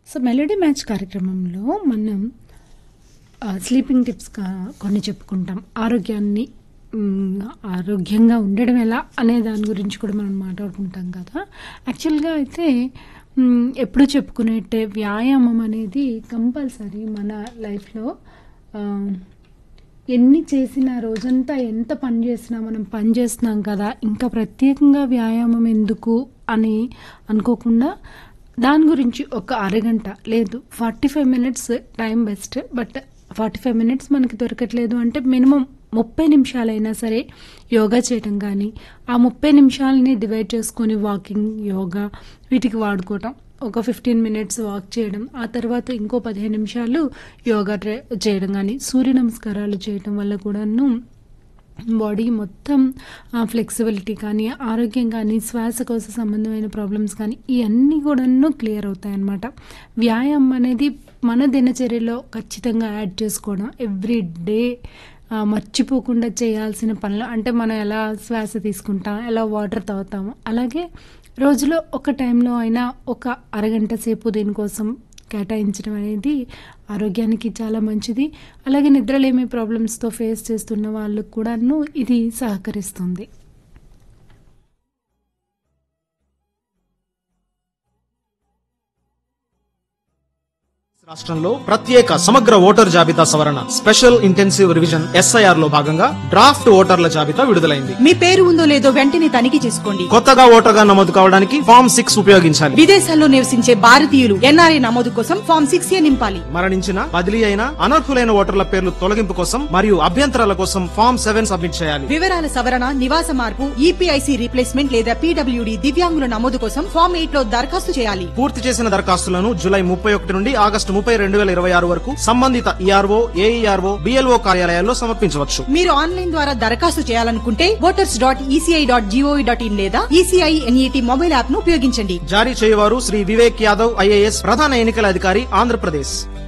so melody match కార్యక్రమంలో మనం ఆ, స్లీపింగ్ టిప్స్ కా- కొన్ని చెప్పుకుంటాం ఆరోగ్యాన్ని మ్, ఆరోగ్యంగా ఉండడం ఎలా అనే దాని గురించి కూడా మనం మాట్లాడుకుంటాం కదా యాక్చువల్గా అయితే మ్, ఎప్పుడు చెప్పుకునేట్టే వ్యాయామం అనేది కంపల్సరీ మన లైఫ్లో ఆ, ఎన్ని చేసినా రోజంతా ఎంత పని చేసినా మనం పని చేస్తున్నాం కదా ఇంకా ప్రత్యేకంగా వ్యాయామం ఎందుకు అని అనుకోకుండా దాని గురించి ఒక అరగంట లేదు forty five minutes time best but forty five minutes మనకి దొరకట్లేదు అంటే మినిమం ముప్పై నిమిషాలైనా సరే యోగా చేయటం కానీ ఆ ముప్పై నిమిషాలని డివైడ్ చేసుకొని వాకింగ్ యోగా వీటికి వాడుకోవటం ఒక ఫిఫ్టీన్ మినిట్స్ వాక్ చేయడం ఆ తర్వాత ఇంకో పదిహేను నిమిషాలు యోగా ట్రై- చేయడం కానీ సూర్య నమస్కారాలు చేయడం వల్ల కూడాను బాడీ మొత్తం ఫ్లెక్సిబిలిటీ కానీ ఆరోగ్యం కానీ శ్వాసకోశ సంబంధమైన ప్రాబ్లమ్స్ కానీ ఇవన్నీ కూడాను క్లియర్ అవుతాయి అన్నమాట వ్యాయామం అనేది మన దినచర్యలో ఖచ్చితంగా యాడ్ చేసుకోవడం ఎవ్రీ డే మర్చిపోకుండా చేయాల్సిన పనులు అంటే మనం ఎలా శ్వాస తీసుకుంటాం ఎలా వాటర్ తాగుతాము అలాగే రోజులో ఒక టైంలో అయినా ఒక అరగంట సేపు దీనికోసం కేటాయించడం అనేది ఆరోగ్యానికి చాలా మంచిది అలాగే నిద్రలేమి ప్రాబ్లమ్స్తో ఫేస్ చేస్తున్న వాళ్ళకు కూడాను ఇది సహకరిస్తుంది రాష్ట్రంలో ప్రత్యేక సమగ్ర ఓటర్ జాబితా సవరణ స్పెషల్ ఇంటెన్సివ్ రివిజన్ ఎస్ఐఆర్ లో భాగంగా డ్రాఫ్ట్ ఓటర్ల జాబితా విడుదలైంది మీ పేరు ఉందో లేదో వెంటనే తనిఖీ చేసుకోండి కొత్తగా ఓటర్గా నమోదు కావడానికి ఫామ్ సిక్స్ ఉపయోగించాలి విదేశాల్లో నివసించే భారతీయులు ఎన్ఆర్ఐ నమోదు కోసం ఫామ్ సిక్స్ ఏ నింపాలి మరణించిన బదిలీ అయిన అనర్హులైన ఓటర్ల పేర్లు తొలగింపు కోసం మరియు అభ్యంతరాల కోసం ఫామ్ సెవెన్ సబ్మిట్ చేయాలి వివరాల సవరణ నివాస మార్పు ఈపీఐసి రీప్లేస్మెంట్ లేదా పీడబ్ల్యూడి దివ్యాంగుల నమోదు కోసం ఫామ్ ఎయిట్ లో దరఖాస్తు చేయాలి పూర్తి చేసిన దరఖాస్తులను జూలై ముప్పై ఒకటి నుండి ఆగస్టు ముప్పై రెండు వేల ఇరవై ఆరు వరకు సంబంధిత ఈఆర్ఓ ఏఈఆర్ఓ బిఎల్ఓ కార్యాలయాల్లో సమర్పించవచ్చు మీరు ఆన్లైన్ ద్వారా దరఖాస్తు చేయాలనుకుంటే voters dot ECI dot GOV dot in లేదా ఈసీఐ ఎన్ఈటీ మొబైల్ యాప్ ను ఉపయోగించండి జారీ చేయవారు శ్రీ వివేక్ యాదవ్ ఐఏఎస్ ప్రధాన ఎన్నికల అధికారి ఆంధ్రప్రదేశ్